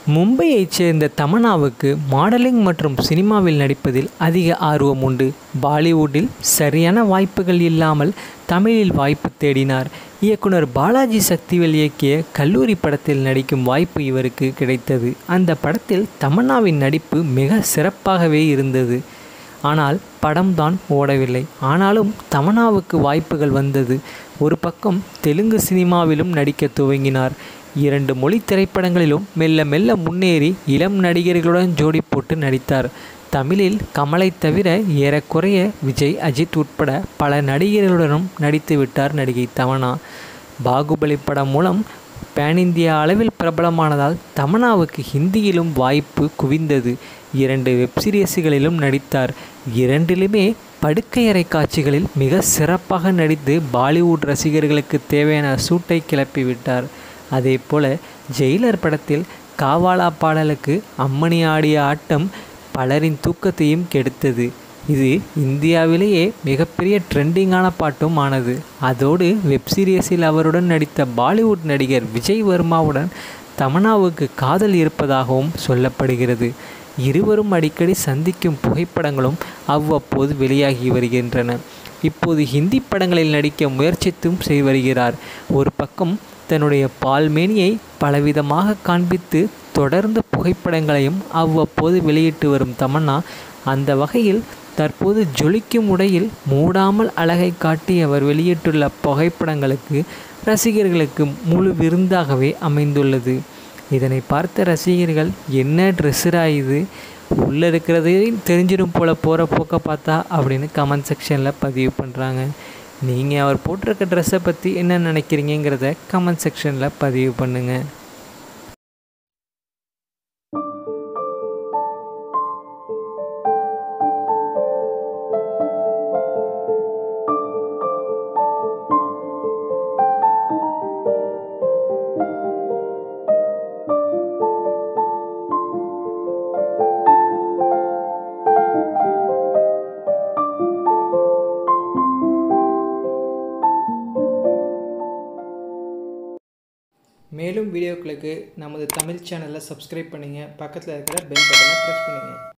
மும்பையைச் சேர்ந்த தமன்னாவுக்கு மாடலிங் மற்றும் சினிமாவில் நடிப்பதில் அதிக ஆர்வம் உண்டு பாலிவுட்டில் சரியான வாய்ப்புகள் இல்லாமல் தமிழில் வாய்ப்பு தேடினார் இயக்குனர் பாலாஜி சக்திவேல் இயக்கிய கல்லூரி படத்தில் நடிக்கும் வாய்ப்பு இவருக்கு கிடைத்தது அந்த படத்தில் தமன்னாவின் நடிப்பு மிக சிறப்பாகவே இருந்தது ஆனால் படம்தான் ஓடவில்லை ஆனாலும் தமன்னாவுக்கு வாய்ப்புகள் வந்தது ஒரு பக்கம் தெலுங்கு சினிமாவிலும் நடிக்க துவங்கினார் இரண்டு மொழி திரைப்படங்களிலும் மெல்ல மெல்ல முன்னேறி இளம் நடிகர்களுடன் ஜோடி போட்டு நடித்தார் தமிழில் கமலை தவிர ஏறக்குறைய விஜய் அஜித் உட்பட பல நடிகர்களுடனும் நடித்து விட்டார் நடிகை தமன்னா பாகுபலி படம் மூலம் பேன் இந்தியா அளவில் பிரபலமானதால் தமன்னாவுக்கு ஹிந்தியிலும் வாய்ப்பு குவிந்தது இரண்டு வெப்சீரிஸுகளிலும் நடித்தார் இரண்டிலுமே படுக்கையறை காட்சிகளில் மிக சிறப்பாக நடித்து பாலிவுட் ரசிகர்களுக்கு தேவையான சூட்டை கிளப்பிவிட்டார் அதே போல ஜெயிலர் படத்தில் காவாலா பாடலுக்கு அம்மணி ஆடிய ஆட்டம் பலரின் தூக்கத்தையும் கெடுத்தது இது இந்தியாவிலேயே மிகப்பெரிய ட்ரெண்டிங்கான பாட்டும் ஆனது அதோடு வெப்சீரியஸில் அவருடன் நடித்த பாலிவுட் நடிகர் விஜய் வர்மாவுடன் தமன்னாவுக்கு காதல் இருப்பதாகவும் சொல்லப்படுகிறது இருவரும் அடிக்கடி சந்திக்கும் புகைப்படங்களும் அவ்வப்போது வெளியாகி வருகின்றன இப்போது ஹிந்தி படங்களில் நடிக்க முயற்சித்தும் செய்து வருகிறார் ஒரு பக்கம் தன்னுடைய பால்மேனியை பலவிதமாக காண்பித்து தொடர்ந்து புகைப்படங்களையும் அவ்வப்போது வெளியிட்டு வரும் தமன்னா அந்த வகையில் தற்போது ஜொலிக்கும் உடையில் மூடாமல் அழகை காட்டி அவர் வெளியிட்டுள்ள புகைப்படங்களுக்கு ரசிகர்களுக்கு முழு விருந்தாகவே அமைந்துள்ளது இதனை பார்த்த ரசிகர்கள் என்ன ட்ரெஸ்ஸரா இது உள்ளே இருக்கிறதையும் தெரிஞ்சிடும் போல் போகிற போக்க பார்த்தா அப்படின்னு கமெண்ட் செக்ஷனில் பதிவு பண்ணுறாங்க நீங்கள் அவர் போட்டிருக்க ட்ரெஸ்ஸை பற்றி என்ன நினைக்கிறீங்கிறத கமெண்ட் செக்ஷனில் பதிவு பண்ணுங்கள் மேலும் வீடியோக்களுக்கு நமது தமிழ் சேனலை சப்ஸ்கிரைப் பண்ணுங்கள் பக்கத்தில் இருக்கிற பெல் பட்டனை ப்ரெஸ் பண்ணுங்கள்